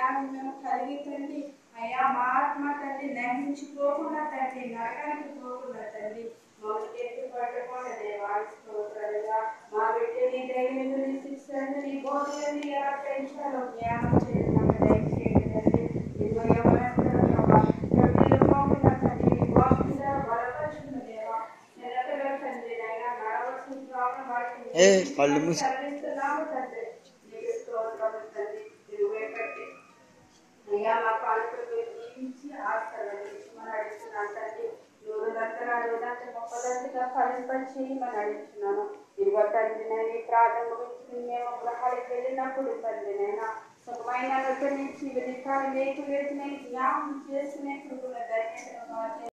జ్ఞానం మేము కలిగి తండ్రి అయ్యా మా ఆత్మ తండ్రి నహించిపోకుండా తండ్రి నరకానికి పోకుండా తండ్రి మమ్మల్ని ఎత్తి పట్టకుండా దేవానికి స్తోత్రాలుగా మా బిడ్డని ధైర్యంగా నీ శిక్షను నీ బోధనని ఎలా పెంచాలో జ్ఞానం చేయండి మాకు దయచేయండి తండ్రి ఇదిగో యవ్వనస్తులు ప్రభా, ప్రజలు పోకుండా తండ్రి నీ వాక్యం ద్వారా బలపరుచుకున్న దేవా నిలకడగా తండ్రి నాయనా నడవలసిన త్రోవను వాటిని ఏ, కళ్ళు మూసు. చదివిస్తున్నాము తండ్రి నీకు స్తోత్రములు తండ్రి ఇరువై పెట్టి అయ్యా మా పాలకులు జీవించి ఆశీర్వదించమని అడుగుతున్నాను తండ్రి నూరు దంతలు అడుగుదంత ముప్పదంతగా ఫలింపచి మనం అడుగుతున్నాను ఇదిగో తండ్రి నేను ఈ ప్రార్థన గురించి మేము గృహాలకు వెళ్ళినప్పుడు తండ్రి నేను సుఖమైన నుంచి విధికాలు లేకు లేదు నేను జ్ఞాపకం చేసుకునే కృపను దయచేసి